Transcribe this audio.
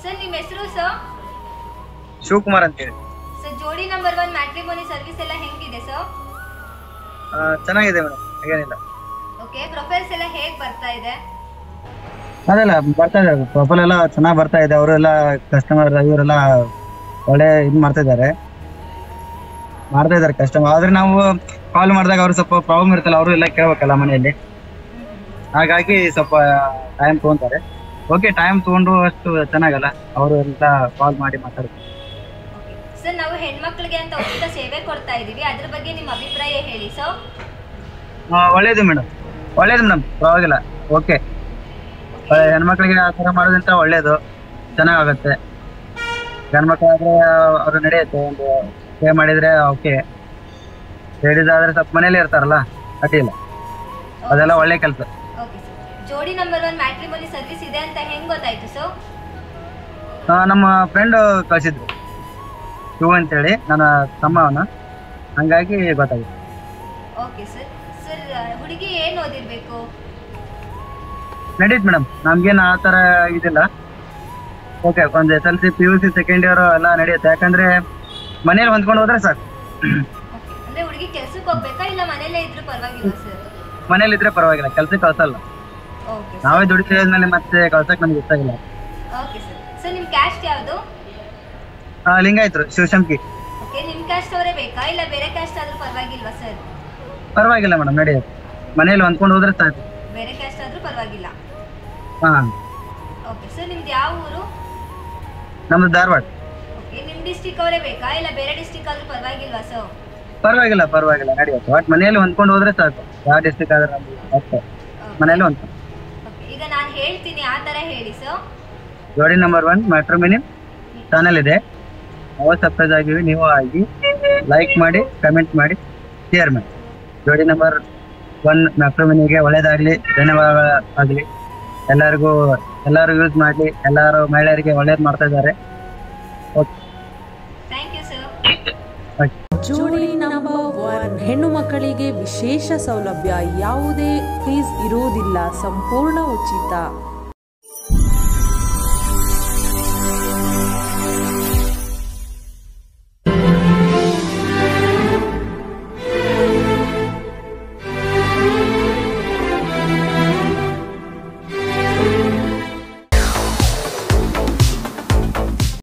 sir ನಿಮ್ಮ ಹೆಸರು sir Shivakumar ಅಂತೇಳಿ sir Jodi number one matrimony service ಎಲ್ಲ ಹೆಂಗಿದೆ ಸರ್ ಆ, ಚೆನ್ನಾಗಿದೆ ಮೇಡಮ್ ಹಾಗೇನಿಲ್ಲ ಓಕೆ ಪ್ರೊಫೈಲ್ಸ್ ಎಲ್ಲ ಹೇಗ್ ಬರ್ತಾ ಇದೆ ಅದೆಲ್ಲ ಬರ್ತಾ ಇದೆ ಪ್ರೊಫೈಲ್ ಎಲ್ಲ ಚೆನ್ನಾಗಿ ಬರ್ತಾ ಇದೆ ಅವರೆಲ್ಲ ಕಸ್ಟಮರ್ ಇವರೆಲ್ಲ ಒಳ್ಳೆ ಇದು ಮಾಡ್ತಾ ಇದ್ದಾರೆ ಮಾಡ್ತಾ ಇದ್ದಾರೆ ಕಸ್ಟಮರ್ ಆದ್ರೆ ನಾವು ಕಾಲ್ ಮಾಡಿದಾಗ ಅವ್ರು ಸ್ವಲ್ಪ ಪ್ರಾಬ್ಲಮ್ ಇರುತ್ತಲ್ಲ ಅವರು ಎಲ್ಲ ಕೇಳ್ಬೇಕಲ್ಲ ಮನೆಯಲ್ಲಿ ಹಾಗಾಗಿ ಸ್ವಲ್ಪ ಟೈಮ್ ತಗೊಂತಾರೆ ಓಕೆ ಟೈಮ್ ತಗೊಂಡು ಅಷ್ಟು ಚೆನ್ನಾಗಲ್ಲ ಅವರು ಎಲ್ಲ ಕಾಲ್ ಮಾಡಿ ಮಾತಾಡ್ತಾರೆ ಸರ್ ನಾವು ಹೆಣ್ಮಕ್ಳಿಗೆ ಅಂತ ಉಚಿತ ಸೇವೆ ಕೊಡ್ತಾ ಇದೀವಿ ಅದ್ರ ಬಗ್ಗೆ ನಿಮ್ಮ ಅಭಿಪ್ರಾಯ ಹೇಳಿ ಸರ್ ಆ, ಒಳ್ಳೇದು ಮೇಡಮ್ ಒಳ್ಳೇದು ಮೇಡಮ್ ಪರವಾಗಿಲ್ಲ ಓಕೆ ಹೆಣ್ಮಕ್ಳಿಗೆ ಆ ಥರ ಮಾಡೋದ್ರಿಂದ ಒಳ್ಳೇದು ಚೆನ್ನಾಗಾಗುತ್ತೆ ಗಂಡ್ಮಕ್ಳಾದ್ರೆ ಅವ್ರು ನಡೆಯುತ್ತೆ ಒಂದು ಪೇ ಮಾಡಿದ್ರೆ ಓಕೆ ಲೇಡೀಸ್ ಆದ್ರೆ ಸ್ವಲ್ಪ ಮನೇಲಿ ಇರ್ತಾರಲ್ಲ ಅಡ್ಡಿಲ್ಲ ಅದೆಲ್ಲ ಒಳ್ಳೆ ಕೆಲಸ okay sir Jodi number one matrimony service ಇದೆ ಅಂತ ಹೆಂಗ್ ಗೊತ್ತಾಯ್ತು ಸರ್ ನಮ್ಮ ಫ್ರೆಂಡ್ ಕಳ್ಸಿದ್ರು ಶಿವ ಅಂತೇಳಿ ನನ್ನ ತಮ್ಮ ಅವನ ಹಂಗಾಗಿ ಗೊತ್ತಾಗಿತ್ತು ಓಕೆ ಸರ್ ಸರ್ ಹುಡುಗಿ ಏನ್ ಓದಿರ್ಬೇಕು ನಡೀತ್ ಮೇಡಮ್ ನಮ್ಗೇನು ಆ ಥರ ಇದಿಲ್ಲ ಓಕೆ ಒಂದು S L C P U C second year ಎಲ್ಲ ನಡೆಯುತ್ತೆ ಯಾಕಂದ್ರೆ ಮನೇಲಿ ಹೊಂದ್ಕೊಂಡು ಹೋದ್ರೆ ಸಾಕು ಓಕೆ ಅಂದ್ರೆ ಹುಡುಗಿ ಕೆಲ್ಸಕ್ಕೆ ಹೋಗ್ಬೇಕಾ ಇಲ್ಲ ಮನೇಲೇ ಇದ್ರೂ ಪರವಾಗಿಲ್ಲ ಸರ್ ಮನೇಲಿ ಇದ್ರೆ ಪರವಾಗಿಲ್ಲ ಕೆಲ್ಸಕ್ಕೆ ಕಳ್ಸಲ್ಲ ಓಕೆ ನಾವೇ ದುಡಿತೀವಿ ಆದ್ಮೇಲೆ ಮತ್ತೆ ಕಳ್ಸಕ್ ನಮ್ಗೆ ಇಷ್ಟ ಇಲ್ಲ ಓಕೆ ಸರ್ ಸರ್ ನಿಮ್ಮ ಕ್ಯಾಸ್ಟ್ ಯಾವುದು ಆ, ಲಿಂಗಾಯತ್ರು ಶಿವಶಂಕಿ ಓಕೆ ನಿಮ್ಮ ಕ್ಯಾಸ್ಟ್ ಅವರೇ ಬೇಕಾ ಇಲ್ಲ ಬೇರೆ ಕ್ಯಾಸ್ಟ್ ಆದ್ರೂ ಪರವಾಗಿಲ್ವಾ ಸರ್ ಪರವಾಗಿಲ್ಲ ಮೇಡಮ್ ನಡೆಯುತ್ತೆ ಮನೇಲಿ ಹೊಂದ್ಕೊಂಡು ಹೋದ್ರೆ ಸಾಕು ಬೇರೆ ಕ್ಯಾಸ್ಟ್ ಆದ್ರೂ ಪರವಾಗಿಲ್ಲ ಹಾ ಓಕೆ ಸರ್ ನಿಮ್ದು ಯಾವ ಊರು ನಮ್ದು ಧಾರವಾಡ ಓಕೆ ನಿಮ್ಮ ಡಿಸ್ಟಿಕ್ ಅವರೇ ಬೇಕಾ ಇಲ್ಲ ಬೇರೆ ಡಿಸ್ಟಿಕ್ ಆದ್ರೂ ಪರವಾಗಿಲ್ವಾ ಸರ್ ಪರವಾಗಿಲ್ಲ ಪರವಾಗಿಲ್ಲ ನಡೆಯುತ್ತೆ ಬಟ್ ಮನೇಲಿ ಹೊಂದ್ಕೊಂಡು ಹೋದ್ರೆ ಸಾಕು ಯಾವ ಡಿಸ್ಟಿಕ್ ಆದ್ರೆ ನಮ್ಗೆ ಅಷ್ಟೇ ಮನೇಲಿ ಹೊಂದ್ಕೊಂಡು ಓಕೆ ಈಗ ನಾನು ಹೇಳ್ತೀನಿ ಆ ಥರ ಹೇಳಿ sir Jodi number one ಮೆಟ್ರೋಮಿನಿ channel ಇದೆ ನಾವು ಸಬ್ಸ್ಕ್ರೈಬ್ ಆಗಿವಿ ನೀವು ಆಗಿ ಲೈಕ್ ಮಾಡಿ ಕಮೆಂಟ್ ಮಾಡಿ ಶೇರ್ ಮಾಡಿ ಜೋಡಿ ನಂಬರ್ ಒನ್ ಮೆಟ್ರೋಮಿನಿಗೆ ಒಳ್ಳೇದಾಗಲಿ ಧನ್ಯವಾದ ಆಗಲಿ ಎಲ್ಲರಿಗೂ ಎಲ್ಲರೂ ಯೂಸ್ ಮಾಡಲಿ ಎಲ್ಲರೂ ಮಹಿಳೆಯರಿಗೆ ಒಳ್ಳೇದು ಮಾಡ್ತಾ ಇದ್ದಾರೆ okay thank you sir okay Jodi number one ಹೆಣ್ಣು ಮಕ್ಕಳಿಗೆ ವಿಶೇಷ ಸೌಲಭ್ಯ ಯಾವುದೇ ಫೀಸ್ ಇರುವುದಿಲ್ಲ ಸಂಪೂರ್ಣ ಉಚಿತ